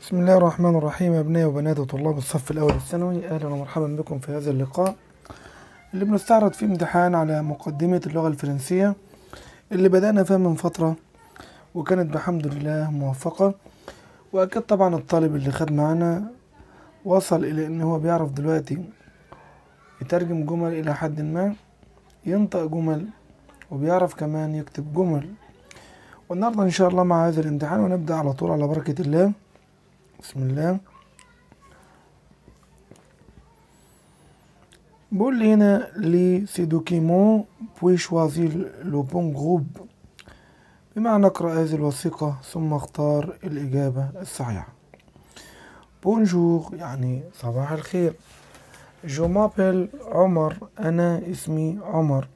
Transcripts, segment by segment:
بسم الله الرحمن الرحيم أبنائي وبنات طلاب الصف الأول الثانوي أهلا ومرحبا بكم في هذا اللقاء اللي بنستعرض فيه امتحان على مقدمة اللغة الفرنسية اللي بدأنا فيها من فترة وكانت بحمد لله موفقة وأكيد طبعا الطالب اللي خد معانا وصل إلى إن هو بيعرف دلوقتي يترجم جمل إلى حد ما ينطق جمل وبيعرف كمان يكتب جمل والنهارده إن شاء الله مع هذا الامتحان ونبدأ على طول على بركة الله بسم الله بقول لي هنا لي سي دوكيمون بوي شوازي لو بون جروب بمعنى اقرأ هذه الوثيقة ثم اختار الإجابة الصحيحة بونجور يعني صباح الخير جو مابيل عمر أنا اسمي عمر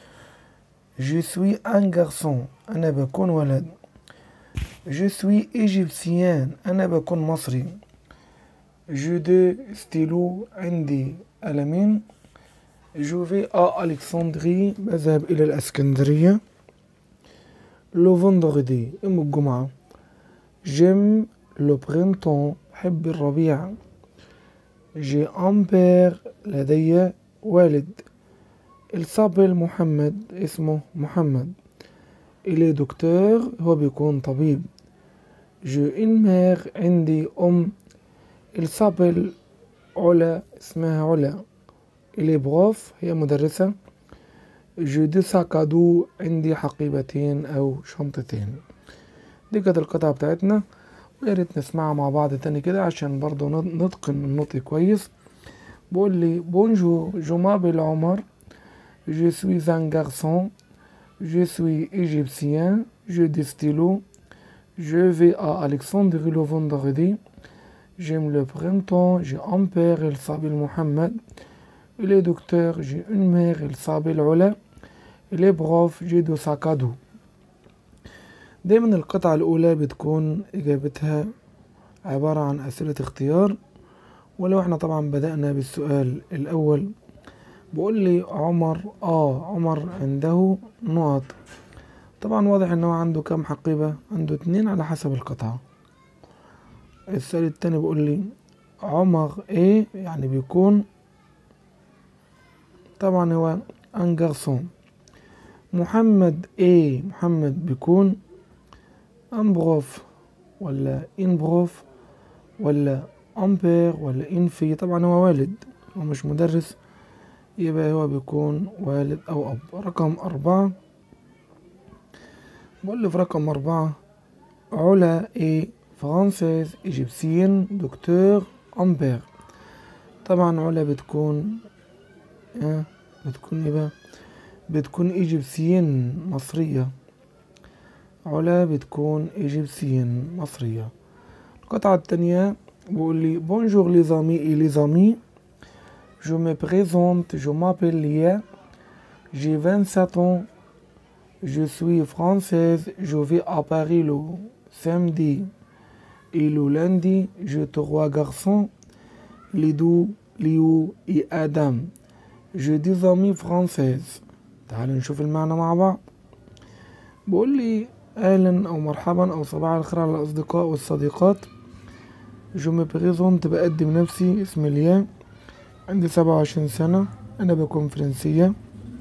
جو سوي ان غارسون أنا بكون ولد Je suis égyptien أنا بكون مصري Je de stylo عندي قلمين Je vais à Alexandrie بذهب إلى الأسكندرية Le vendredi يوم الجمعة J'aime le printemps بحب الربيع J'ai un père لدي والد Il s'appelle محمد اسمه محمد إلي دكتور هو بيكون طبيب جو إن مير عندي أم الصابل علا اسمها علا إلي بروف هي مدرسة جو دو ساكادو عندي حقيبتين أو شنطتين دي كانت القطعة بتاعتنا ويا ريت نسمعها مع بعض تاني كده عشان برضو نتقن النطق كويس بقول لي بونجور جو مابل عمر جو سوي ان garçon Je suis égyptien, je des stylos, je vais à Alexandrie le vendredi, j'aime le printemps, j'ai un père, il s'appelle Mohamed, il est docteur, j'ai une mère, il s'appelle Ola, il est prof, j'ai deux sacs à dos. دايما القطعة الأولى بتكون إجابتها عبارة عن أسئلة اختيار ولو احنا طبعا بدأنا بالسؤال الأول بقول لي عمر اه عمر عنده نقط طبعا واضح ان هو عنده كام حقيبة عنده اتنين على حسب القطعة السؤال التاني بيقول لي عمر ايه يعني بيكون طبعا هو ان جارسون محمد ايه محمد بيكون ان بروف ولا ان بروف ولا امبير ولا ان في طبعا هو والد هو مش مدرس يبقى هو بيكون والد أو أب رقم أربعة بقول في رقم أربعة علا إيه فرانسيز إيجيبسيين دكتور أمبير طبعا علا بتكون آه بتكون إيه بقى بتكون إيجيبسيين مصرية علا بتكون إيجيبسيين مصرية القطعة التانية بقول لي بونجور لي زامي إي لي زامي Je me présente, je m'appelle Lia, j'ai 27 ans, je suis française, je vis à Paris le samedi et le lundi, j'ai trois garçons, Lidou, Liu et Adam. J'ai des amis françaises. تعالوا نشوف المعنى مع بعض بقول لي اهلا او مرحبا او صباح الخير على الاصدقاء والصديقات جو مي بريزونت بقدم نفسي اسمي ليا عندي سبعة وعشرين سنة أنا بكون فرنسية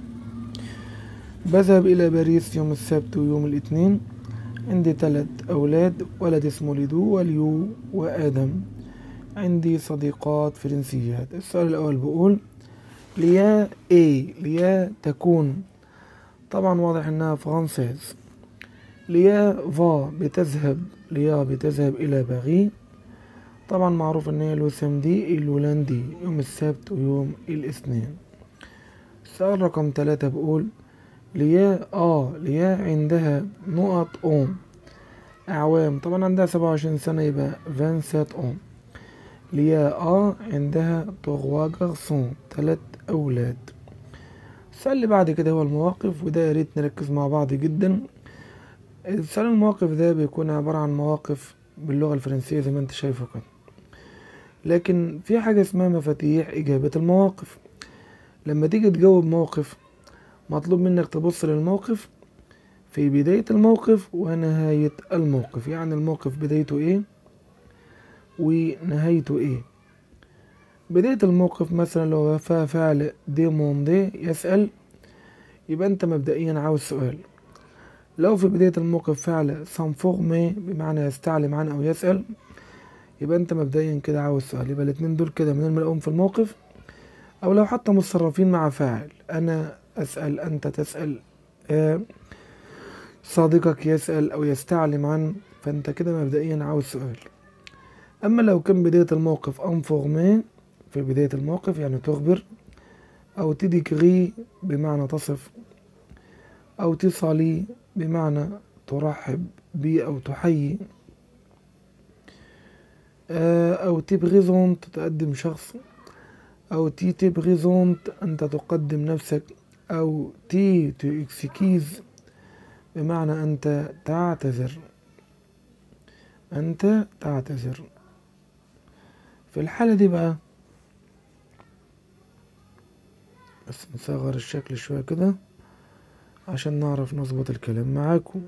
بذهب إلى باريس يوم السبت ويوم الاثنين عندي ثلاث أولاد ولد اسمه ليدو وليو وآدم عندي صديقات فرنسيات السؤال الأول بقول ليا إيه ليا تكون طبعا واضح إنها فرانسيز ليا فا بتذهب ليا بتذهب إلى باريس طبعا معروف ان هي لو سامدي الهولندي يوم السبت ويوم الاثنين السؤال رقم تلاتة بقول ليا اه ليا عندها نقط اوم اعوام طبعا عندها سبعة وعشرين سنة يبقى فانسات اوم ليا اه عندها تغوا جارسون تلات اولاد السؤال اللي بعد كده هو المواقف وده يا ريت نركز مع بعض جدا السؤال المواقف ده بيكون عبارة عن مواقف باللغة الفرنسية زي ما انت شايفه كده لكن في حاجة اسمها مفاتيح إجابة المواقف لما تيجي تجاوب موقف مطلوب منك تبص للموقف في بداية الموقف ونهاية الموقف يعني الموقف بدايته ايه ونهايته ايه بداية الموقف مثلا لو فيها فعل ديموندي يسأل يبقى انت مبدئيا عاوز سؤال لو في بداية الموقف فعل سانفورمي بمعنى يستعلم عن أو يسأل يبقى أنت مبدئيا كده عاوز سؤال يبقى الاتنين دول كده من الملقوم في الموقف أو لو حتى متصرفين مع فاعل أنا أسأل أنت تسأل آه صديقك يسأل أو يستعلم عن فأنت كده مبدئيا عاوز سؤال أما لو كان بداية الموقف انفورمي في بداية الموقف يعني تخبر أو تديكري بمعنى تصف أو تصلي بمعنى ترحب بي أو تحيي أو تبغيزونت تقدم شخص أو تي تبغيزونت أنت تقدم نفسك أو تي تكسكيز بمعنى أنت تعتذر أنت تعتذر في الحالة دي بقى بس نصغر الشكل شوية كده عشان نعرف نظبط الكلام معاكم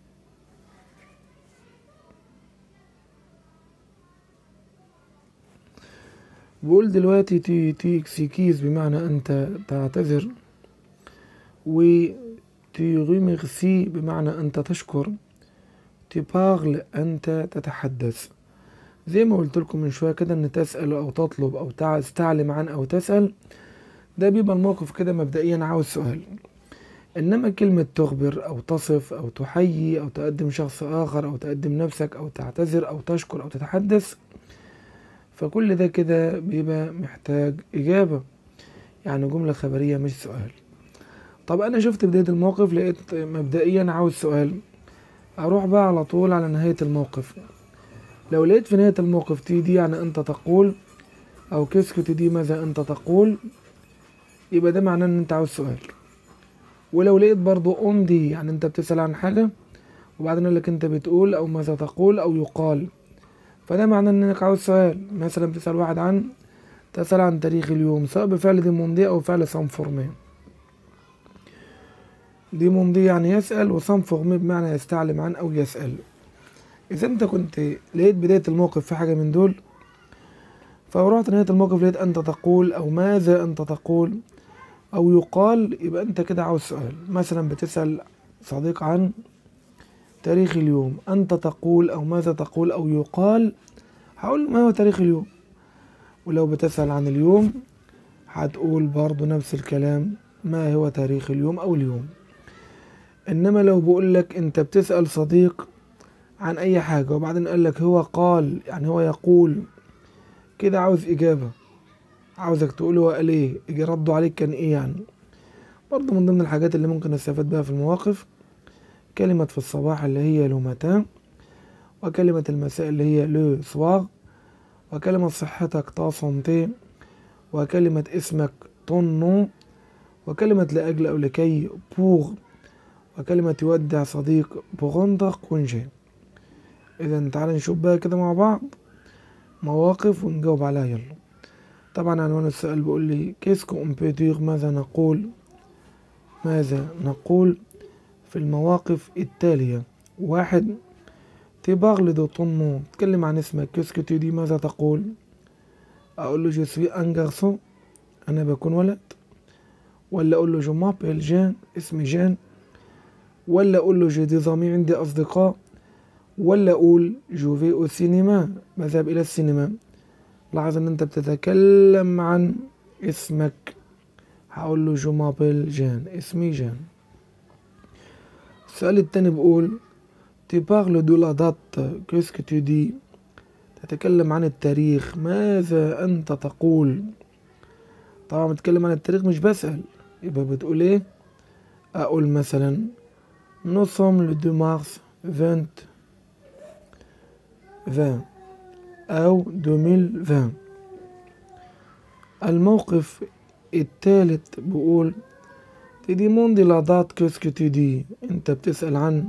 بقول دلوقتي تي تي اكسكيز بمعنى انت تعتذر و تي ريميرسي بمعنى انت تشكر تي بارل انت تتحدث زي ما قلت لكم من شويه كده ان تسال او تطلب او تستعلم عن او تسال ده بيبقى الموقف كده مبدئيا عاوز سؤال انما كلمة تخبر او تصف او تحيي او تقدم شخص اخر او تقدم نفسك او تعتذر او تشكر او تتحدث فكل ده كده بيبقى محتاج اجابة يعني جملة خبرية مش سؤال طب انا شفت بداية الموقف لقيت مبدئيا عاوز سؤال اروح بقى على طول على نهاية الموقف لو لقيت في نهاية الموقف تي دي يعني انت تقول او كسكو تي دي ماذا انت تقول يبقى ده معناه ان انت عاوز سؤال ولو لقيت برضو اون دي يعني انت بتسأل عن حاجة وبعدين يقول لك انت بتقول او ماذا تقول او يقال فده معناه انك عاوز سؤال مثلا بتسأل واحد عن تسأل عن تاريخ اليوم سواء بفعل دي موندي او فعل سانفورمي دي موندي يعني يسأل وسانفورمي بمعنى يستعلم عن او يسأل اذا انت كنت لقيت بداية الموقف في حاجة من دول فرحت نهاية الموقف لقيت انت تقول او ماذا انت تقول او يقال يبقى انت كده عاوز سؤال مثلا بتسأل صديق عن تاريخ اليوم انت تقول او ماذا تقول او يقال هقول ما هو تاريخ اليوم ولو بتسأل عن اليوم هتقول برضو نفس الكلام ما هو تاريخ اليوم او اليوم انما لو بقول لك انت بتسأل صديق عن اي حاجة وبعدين قال لك هو قال يعني هو يقول كده عاوز اجابة عاوزك تقول هو قال ايه يجي ردوا عليك كان ايه يعني برضه من ضمن الحاجات اللي ممكن نستفاد بيها في المواقف كلمة في الصباح اللي هي لو متان وكلمة المساء اللي هي لو سواغ وكلمة صحتك تا سونتي وكلمة اسمك طون نو وكلمة لأجل أو لكي بوغ وكلمة يودع صديق بوغندا كونجي إذا تعال نشوف بقى كده مع بعض مواقف ونجاوب عليها يلا طبعا عنوان السؤال بيقول لي كيسكو اون بيدير ماذا نقول ماذا نقول في المواقف التالية واحد تبارل دو طون نو تكلم عن اسمك كيسكو تدي ماذا تقول اقول له جو سوي ان غارسون انا بكون ولد ولا اقول له جو مابيل جان اسمي جان ولا اقول له جو دي زامي عندي اصدقاء ولا اقول جو في او سينما بذهب الى السينما لاحظ ان انت بتتكلم عن اسمك هقول له جو مابيل جان اسمي جان السؤال التاني بيقول tu parles de la date qu'est-ce que tu dis تتكلم عن التاريخ ماذا أنت تقول طبعا بتكلم عن التاريخ مش بسأل يبقى بتقول ايه أقول مثلا nous sommes le 2 mars 20 20 أو 2020 الموقف الثالث بقول تديموندي لا دات كيسكو تدي انت بتسأل عن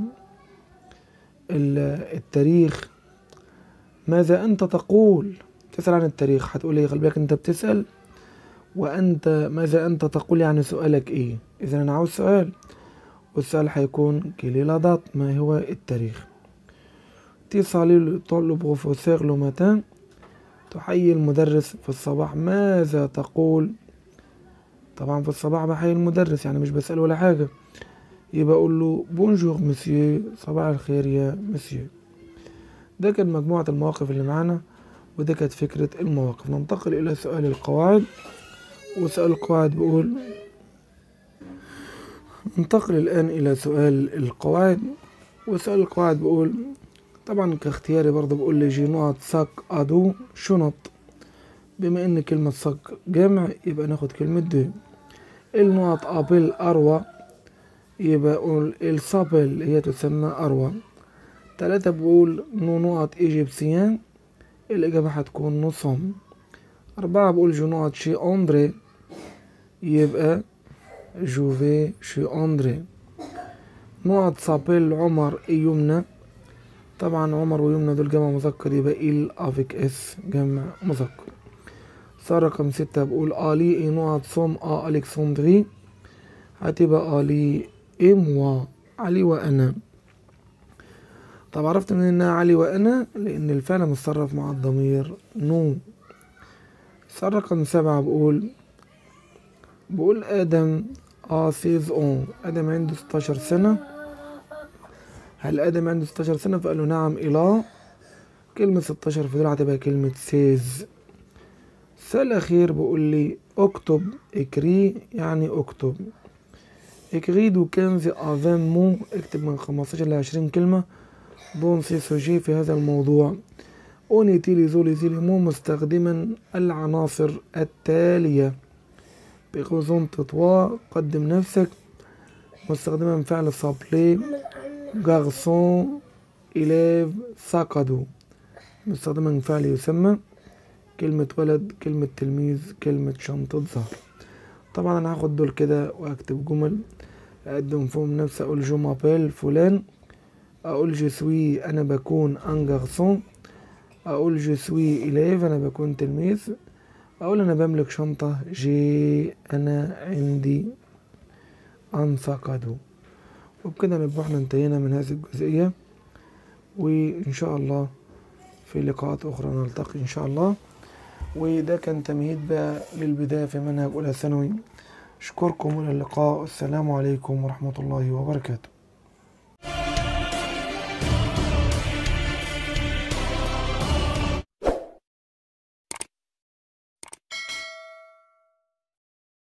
التاريخ ماذا انت تقول تسأل عن التاريخ هتقول ايه خلي بالك انت بتسأل وانت ماذا انت تقول يعني سؤالك ايه اذا انا عاوز سؤال والسؤال هيكون كيلي لا دات ما هو التاريخ تي صالي طول بروفيسور لو ماتان تحيي المدرس في الصباح ماذا تقول طبعا في الصباح بحيي المدرس يعني مش بسأله ولا حاجة يبقى أقول له بونجور مسيو صباح الخير يا مسيو ده كان مجموعة المواقف اللي معانا وده كانت فكرة المواقف ننتقل إلى سؤال القواعد وسؤال القواعد بيقول ننتقل الآن إلى سؤال القواعد وسؤال القواعد بيقول طبعا كاختياري برضه بقول لي جي نقط ساك أدو شنط بما إن كلمة ساك جمع يبقى ناخد كلمة دو النقط أبل أروى يبقى أقول الصابل هي تسمى أروى تلاتة بقول نو نقط إيجيبسيان الإجابة هتكون نصهم أربعة بقول جو نقط شي أندري يبقى جوفي شي أندري نقط صابيل عمر يمنى طبعا عمر ويمنى دول جمع مذكر يبقى إل أفيك إس جمع مذكر صار رقم ستة بقول آلي إي نقط صوم آ ألكسندري هتبقى آلي إي موا علي وأنا طب عرفت من إنها علي وأنا لأن الفعل متصرف مع الضمير نو صار رقم سبعة بقول بقول آدم آ سيز أون آدم عنده ستاشر سنة هل آدم عنده ستاشر سنة فقال له نعم إلى كلمة ستاشر في دول هتبقى كلمة سيز السؤال الأخير بيقول لي اكتب اكري يعني اكتب اكري دو كنز افان مو اكتب من خمستاشر لعشرين كلمة بون سي سوجي في هذا الموضوع اوني تيلي زولي زيلي مو مستخدما العناصر التالية بغزون تطوا قدم نفسك مستخدما فعل سابلي غارسون إليف ساكادو مستخدما فعل يسمى كلمة ولد كلمة تلميذ كلمة شنطة ظهر طبعا انا هاخد دول كده واكتب جمل اقدم فيهم نفسي اقول جو مابيل فلان اقول جو سوي انا بكون ان جارسون اقول جو سوي اليف انا بكون تلميذ اقول انا بملك شنطة جي انا عندي ان ساكادو وبكده نبقى احنا انتهينا من هذه الجزئية وان شاء الله في لقاءات اخرى نلتقي ان شاء الله وده كان تمهيد بقى للبداية في منهج أولى ثانوي أشكركم إلى اللقاء السلام عليكم ورحمة الله وبركاته